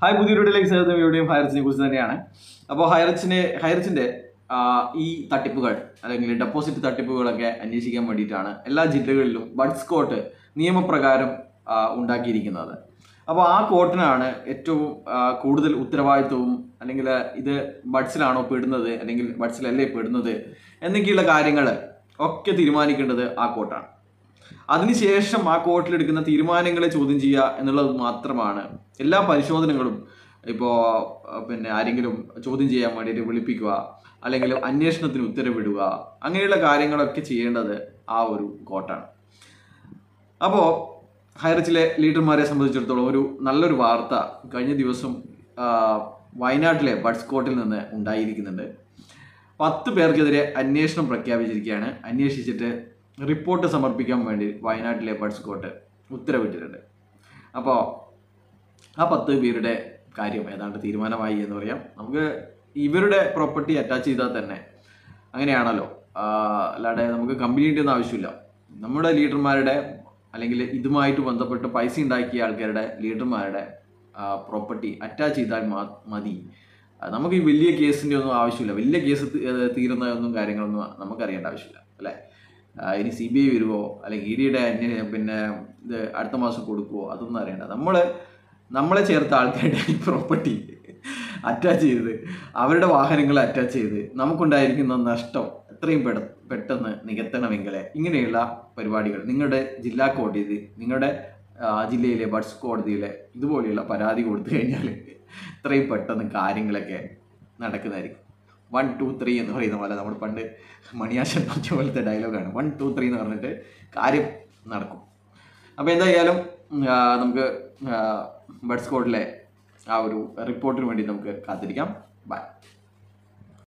hi പുതിയ വീഡിയോയിലേക്ക് സ്വാഗതം വീഡിയോയും ഹൈറച്ചിനെ കുറിച്ച് തന്നെയാണ് അപ്പോൾ ഹൈറച്ചിനെ ഹൈറച്ചിന്റെ ആ, ഈ തട്ടിപ്പുകൾ അല്ലെങ്കിൽ ഡെപ്പോസിറ്റ് തട്ടിപ്പുകളൊക്കെ അന്വേഷിക്കാൻ വേണ്ടിയിട്ടാണ് എല്ലാ ജില്ലകളിലും ബഡ്സ് കോട്ട് നിയമപ്രകാരം ആ, ഉണ്ടാക്കിയിരിക്കുന്നത് അപ്പോൾ ആ കോട്ടിനാണ് ഏറ്റവും ആ, കൂടുതൽ ഉത്തരവാദിത്വവും അല്ലെങ്കിൽ ഇത് ബഡ്സിലാണോ പെടുന്നത് അല്ലെങ്കിൽ ബഡ്സിലല്ലേ പെടുന്നത് എന്നൊക്കെയുള്ള കാര്യങ്ങൾ ഒക്കെ തീരുമാനിക്കേണ്ടത് ആ കോട്ടാണ് അതിനുശേഷം ആ കോർട്ടിലെടുക്കുന്ന തീരുമാനങ്ങളെ ചോദ്യം ചെയ്യുക എന്നുള്ളത് മാത്രമാണ് എല്ലാ പരിശോധനകളും ഇപ്പോൾ പിന്നെ ആരെങ്കിലും ചോദ്യം ചെയ്യാൻ വേണ്ടിയിട്ട് വിളിപ്പിക്കുക അല്ലെങ്കിൽ അന്വേഷണത്തിന് ഉത്തരവിടുക അങ്ങനെയുള്ള കാര്യങ്ങളൊക്കെ ചെയ്യേണ്ടത് ആ ഒരു കോർട്ടാണ് അപ്പോൾ ഹൈറച്ചിലെ ലീഡർമാരെ സംബന്ധിച്ചിടത്തോളം ഒരു നല്ലൊരു വാർത്ത കഴിഞ്ഞ ദിവസം ആ, വയനാട്ടിലെ ബഡ്സ് കോർട്ടിൽ നിന്ന് ഉണ്ടായിരിക്കുന്നുണ്ട് പത്ത് പേർക്കെതിരെ അന്വേഷണം പ്രഖ്യാപിച്ചിരിക്കുകയാണ് അന്വേഷിച്ചിട്ട് റിപ്പോർട്ട് സമർപ്പിക്കാൻ വേണ്ടി വയനാട്ടിലെ ബഡ്സ് കോർട്ട് ഉത്തരവിട്ടിട്ടുണ്ട് അപ്പോൾ ആ പത്ത് പേരുടെ കാര്യം ഏതാണ്ട് തീരുമാനമായി എന്ന് പറയാം നമുക്ക് ഇവരുടെ പ്രോപ്പർട്ടി അറ്റാച്ച് ചെയ്താൽ തന്നെ അങ്ങനെയാണല്ലോ ആ, അല്ലാതെ നമുക്ക് കമ്പനിയുടെ ഒന്നും ആവശ്യമില്ല നമ്മുടെ ലീഡർമാരുടെ അല്ലെങ്കിൽ ഇതുമായിട്ട് ബന്ധപ്പെട്ട് പൈസ ഉണ്ടാക്കിയ ആൾക്കാരുടെ ലീഡർമാരുടെ പ്രോപ്പർട്ടി അറ്റാച്ച് ചെയ്താൽ മാ- മതി ആ, നമുക്ക് ഈ വലിയ കേസിൻ്റെ ഒന്നും ആവശ്യമില്ല വലിയ കേസ് തി- ഏർ തീരുന്നതൊന്നും കാര്യങ്ങളൊന്നും നമുക്കറിയേണ്ട ആവശ്യമില്ല അല്ലേ ആ, ഇനി സി ബി ഐ വരുമോ അല്ലെങ്കിൽ ഇ ഡിയുടെ അന്വേ പിന്നെ ഇത് അടുത്ത മാസം കൊടുക്കുമോ അതൊന്നും അറിയണ്ട നമ്മൾ നമ്മളെ ചേർത്ത ആൾക്കാരുടെ ഈ പ്രോപ്പർട്ടി അറ്റാച്ച് ചെയ്ത് അവരുടെ വാഹനങ്ങൾ അറ്റാച്ച് ചെയ്ത് നമുക്കുണ്ടായിരിക്കുന്ന നഷ്ടം എത്രയും പെട പെട്ടെന്ന് നികത്തണമെങ്കിൽ ഇങ്ങനെയുള്ള പരിപാടികൾ നിങ്ങളുടെ ജില്ലാ കോടതി നിങ്ങളുടെ ആ, ജില്ലയിലെ ബഡ്സ് കോടതിയിലെ ഇതുപോലെയുള്ള പരാതി കൊടുത്തു കഴിഞ്ഞാൽ ഇത്രയും പെട്ടെന്ന് കാര്യങ്ങളൊക്കെ നടക്കുന്നതായിരിക്കും വൺ ടു ത്രീ എന്ന് പറയുന്ന പോലെ നമ്മൾ പണ്ട് മണിയാശൻ പറഞ്ഞ പോലത്തെ ഡയലോഗാണ് വൺ ടു ത്രീ എന്ന് പറഞ്ഞിട്ട് കാര്യം നടക്കും അപ്പോൾ എന്തായാലും ഉം, ആ, നമുക്ക് ബഡ്സ് കോഡിലെ ആ ഒരു റിപ്പോർട്ടിന് വേണ്ടി നമുക്ക് കാത്തിരിക്കാം ബൈ